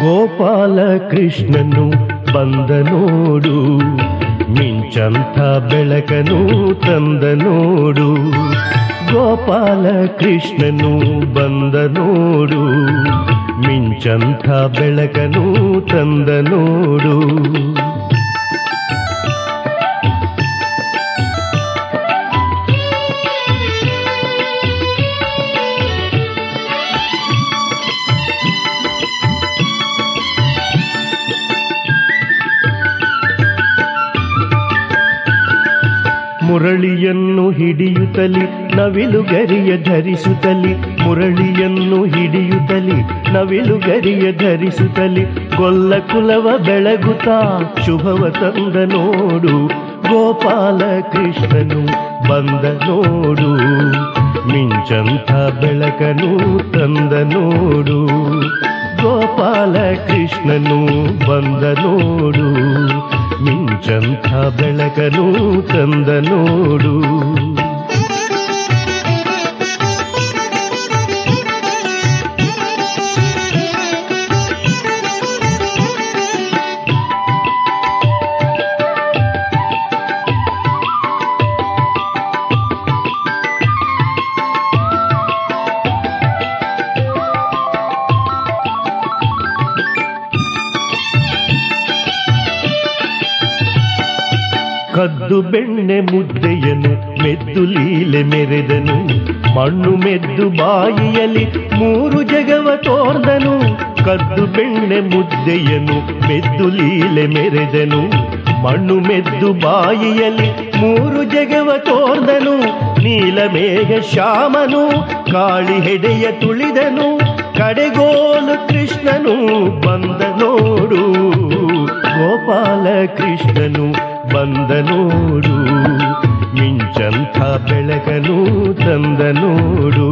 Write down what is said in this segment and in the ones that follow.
ಗೋಪಾಲ ಕೃಷ್ಣನು ಬಂದ ನೋಡು ಮಿಂಚಂಥ ಬೆಳಕನು ತಂದ ನೋಡು ಗೋಪಾಲ ಕೃಷ್ಣನು ಬಂದ ನೋಡು ಮಿಂಚಂಥ ಬೆಳಕನು ತಂದ ನೋಡು ಮುರಳಿಯನ್ನು ಹಿಡಿಯುತ್ತಲಿ ನವಿಲುಗರಿಯ ಧರಿಸುತ್ತಲಿ ಮುರಳಿಯನ್ನು ಹಿಡಿಯುತ್ತಲಿ ನವಿಲುಗರಿಯ ಧರಿಸುತ್ತಲಿ ಗೊಲ್ಲ ಕುಲವ ಬೆಳಗುತ್ತಾ ಶುಭವ ತಂದ ನೋಡು ಗೋಪಾಲ ಕೃಷ್ಣನು ಬಂದ ನೋಡು ಮಿಂಚಂಥ ಬೆಳಕನು ತಂದ ನೋಡು ಗೋಪಾಲ ಕೃಷ್ಣನು ಬಂದ ನೋಡು ಮಿಂಚಂಥ ಬೆಳಕನು ತಂದ ನೋಡು ಕದ್ದು ಬೆಣ್ಣೆ ಮುದ್ದೆಯನು ಮೆದ್ದು ಲೀಲೆ ಮೆರೆದನು ಮಣ್ಣು ಮೆದ್ದು ಬಾಯಿಯಲ್ಲಿ ಮೂರು ಜಗವ ತೋರ್ದನು ಕದ್ದು ಬೆಣ್ಣೆ ಮುದ್ದೆಯನು ಮೆದ್ದು ಲೀಲೆ ಮೆರೆದನು ಮಣ್ಣು ಮೆದ್ದು ಬಾಯಿಯಲ್ಲಿ ಮೂರು ಜಗವ ತೋರ್ದನು ನೀಲಮೇಘ ಶ್ಯಾಮನು ಕಾಳಿ ಹೆಡೆಯ ತುಳಿದನು ಕಡೆಗೋಲು ಕೃಷ್ಣನು ಬಂದ ನೋಡು ಗೋಪಾಲ ಕೃಷ್ಣನು ಬಂದ ನೋಡು ಮಿಂಚಂಥ ಬೆಳಕನು ತಂದ ನೋಡು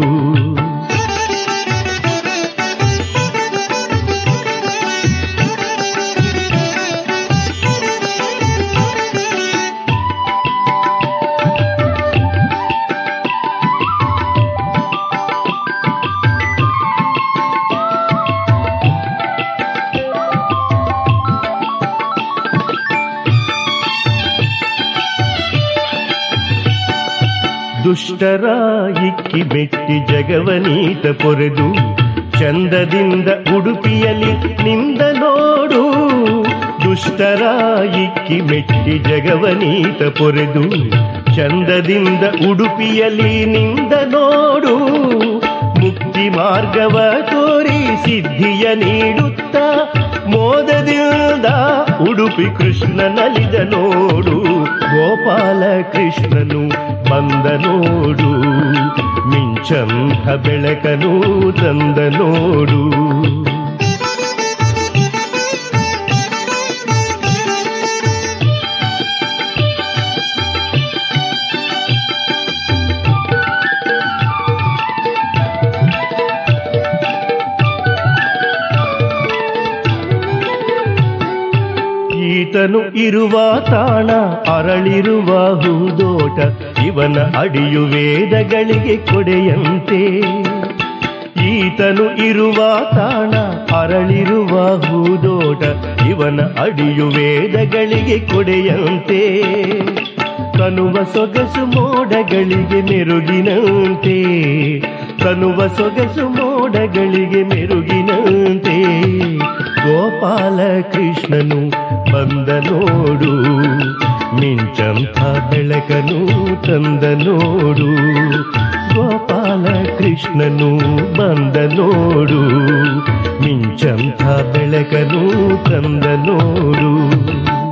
ದುಷ್ಟರ ಇಕ್ಕಿ ಮೆಟ್ಟಿ ಜಗವನೀತ ಪೊರೆದು ಚಂದದಿಂದ ಉಡುಪಿಯಲ್ಲಿ ನಿಂದ ನೋಡು ದುಷ್ಟರ ಇಕ್ಕಿ ಮೆಟ್ಟಿ ಜಗವನೀತ ಪೊರೆದು ಚಂದದಿಂದ ಉಡುಪಿಯಲ್ಲಿ ನಿಂದ ನೋಡು ಮುಕ್ತಿ ಮಾರ್ಗವ ತೋರಿ ಸಿದ್ಧಿಯ ನೀಡುತ್ತ ಮೋದದಿಂದ ಉಡುಪಿ ಕೃಷ್ಣ ನಲಿದ ನೋಡು ಗೋಪಾಲ ಕೃಷ್ಣನು ಬಂದ ನೋಡು ಮಿಂಚಂಥ ಬೆಳಕನು ತಂದ ನೋಡು ಈತನು ಇರುವ ತಾಣ ಅರಳಿರುವ ಹೂದೋಟ ಇವನ ಅಡಿಯು ವೇದಗಳಿಗೆ ಕೊಡೆಯಂತೆ ಈತನು ಇರುವ ತಾಣ ಅರಳಿರುವ ಹೂದೋಟ ಇವನ ಅಡಿಯು ವೇದಗಳಿಗೆ ಕೊಡೆಯಂತೆ ತನುವ ಸೊಗಸು ಮೋಡಗಳಿಗೆ ಮೆರುಗಿನಂತೆ ತನುವ ಸೊಗಸು ಮೋಡಗಳಿಗೆ ಮೆರುಗಿನಂತೆ ಗೋಪಾಲ ಕೃಷ್ಣನು ಬಂದ ನೋಡು ಮಿಂಚಂಥ ಬೆಳಕನು ತಂದ ನೋಡು ಗೋಪಾಲ ಕೃಷ್ಣನು ಬಂದ ನೋಡು ಮಿಂಚಂಥ ಬೆಳಕನು ತಂದ ನೋಡು